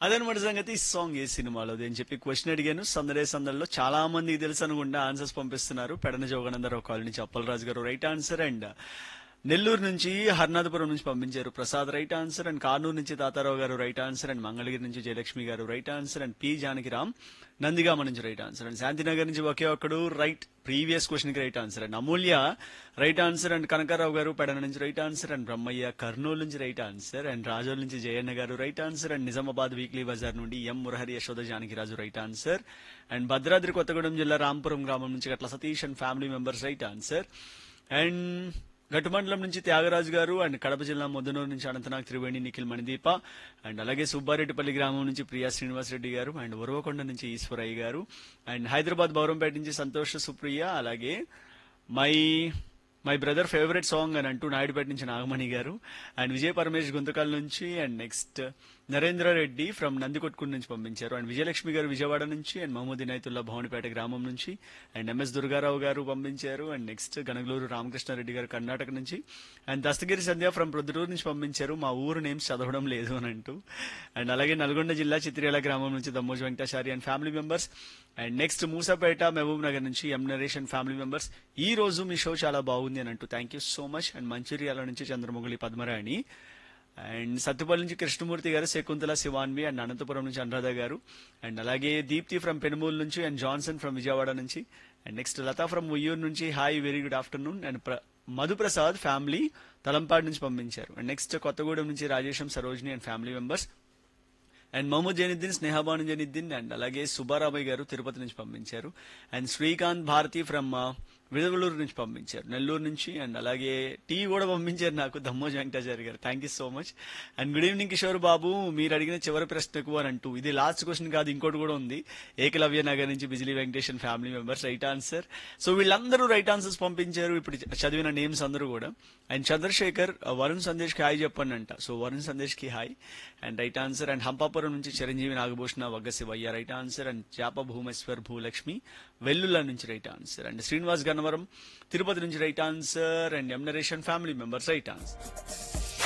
అదనమాట సంగతి ఈ సాంగ్ ఏ సినిమాలో అని చెప్పి క్వశ్చన్ అడిగాను సందడే సందడిలో చాలా మందికి తెలుసు అనుకుంటా ఆన్సర్స్ పంపిస్తున్నారు పెడన జోగనందరావు కాలనీ నుంచి అప్పలరాజు గారు రైట్ ఆన్సర్ అండ్ నెల్లూరు నుంచి హర్నాథపురం నుంచి పంపించారు Prasad right answer and Kurnool నుంచి తాతారావు గారు రైట్ ఆన్సర్ అండ్ మంగళగిరి నుంచి జయలక్ష్మి గారు right answer and P Janakiram Nandigama నుంచి రైట్ ఆన్సర్ అండ్ శాంతినగర్ నుంచి ఒకే ఒక్కడు రైట్ ప్రీవియస్ క్వశ్చన్ కి right answer and Amulya right answer and Kanakarao గారు పెడన నుంచి right answer and Brahmaiah Kurnool నుంచి రైట్ ఆన్సర్ అండ్ రాజోల్ నుంచి జయన్న గారు right answer and Nizamabad weekly బజార్ నుండి M Murahari Yashoda Janakiraju right answer and Bhadradri Kothagudem జిల్లా రాంపురం గ్రామం నుంచి Gatla Satish and family members right answer and గట్టుమండలం నుంచి త్యాగరాజు గారు అండ్ కడప జిల్లా మొదనూరు నుంచి అనంతనాగ్ త్రివేణి నిఖిల్ మణిదీప అండ్ అలాగే సుబ్బారెడ్డిపల్లి గ్రామం నుంచి ప్రియా శ్రీనివాస్ రెడ్డి గారు అండ్ ఉరవకొండ నుంచి ఈశ్వరయ్య గారు అండ్ హైదరాబాద్ బౌరంపేట నుంచి సంతోష్ సుప్రియ అలాగే my my brother favourite song అని అంటూ నాయుడుపేట నుంచి నాగమణి గారు అండ్ విజయ పరమేష్ గుంతకల్ నుంచి and next Narendra Reddy from Nandikotkur నుంచి పంపించారు అండ్ విజయలక్ష్మి గారు విజయవాడ నుంచి అండ్ మహమూద్ ఇనాయతుల్లా భవనిపేట గ్రామం నుంచి అండ్ ఎంఎస్ దుర్గారావు గారు పంపించారు అండ్ నెక్స్ట్ గనగలూరు రామకృష్ణారెడ్డి గారు కర్ణాటక నుంచి అండ్ దస్తగిరి సంధ్య ఫ్రమ్ ప్రొద్దుటూరు నుంచి పంపించారు మా ఊరు నేమ్స్ చదవడం లేదు అని అంటూ అండ్ అలాగే నల్గొండ జిల్లా చిత్రియాల గ్రామం నుంచి Dammoju Venkatachari and family members and next Musapet Mahabub Nagar నుంచి ఎం నరేషన్ ఫ్యామిలీ మెంబర్స్ ఈ రోజు మీ షో చాలా బాగుంది అని అంటూ thank you so much and Mancherial నుంచి చంద్రముగిలి పద్మరాణి అండ్ సత్తుపల్లి నుంచి కృష్ణమూర్తి గారు శకుంతల శివాన్వి అండ్ అనంతపురం నుంచి అనురాధ గారు అండ్ అలాగే దీప్తి ఫ్రమ్ పెనుమూలు నుంచి అండ్ జాన్సన్ ఫ్రమ్ విజయవాడ నుంచి and next Latha from Uyyuru నుంచి hi very good afternoon and ప్ర- మధుప్రసాద్ ఫ్యామిలీ తలంపాడు నుంచి పంపించారు అండ్ నెక్స్ట్ కొత్తగూడెం నుంచి Rajesham Sarojini and family members and Mohammed Zainuddin Snehabanu Zainuddin and అలాగే సుబ్బారామయ్య గారు తిరుపతి నుంచి పంపించారు అండ్ శ్రీకాంత్ భారతి ఫ్రమ్ విడవలూరు నుంచి పంపించారు నెల్లూరు నుంచి అండ్ అలాగే టీ కూడా పంపించారు నాకు దమ్మోజ్ వెంకటాచారి గారు thank you so much and good evening Kishore Babu మీరు అడిగిన చివరి ప్రశ్నకు అని అంటూ ఇది లాస్ట్ క్వశ్చన్ కాదు ఇంకోటి కూడా ఉంది ఏకలవ్య నగర్ నుంచి Bijili Venkateshan family members right answer so వీళ్ళందరూ రైట్ ఆన్సర్స్ పంపించారు ఇప్పుడు చదివిన నేమ్స్ అందరూ కూడా అండ్ చంద్రశేఖర్ uh, వరుణ్ సందేశ్ కి హాయ్ చెప్పండి అంట సో వరుణ్ సందేశ్ కి hi and right answer and Hampapuram నుంచి Chiranjeevi Nagabhushana Vagga Shivaiah right answer and Chapa Bhumeshwar Bhulakshmi Vellula నుంచి right answer and Srinivas Gannavaram Tirupati నుంచి right answer and M Naresan family members right answer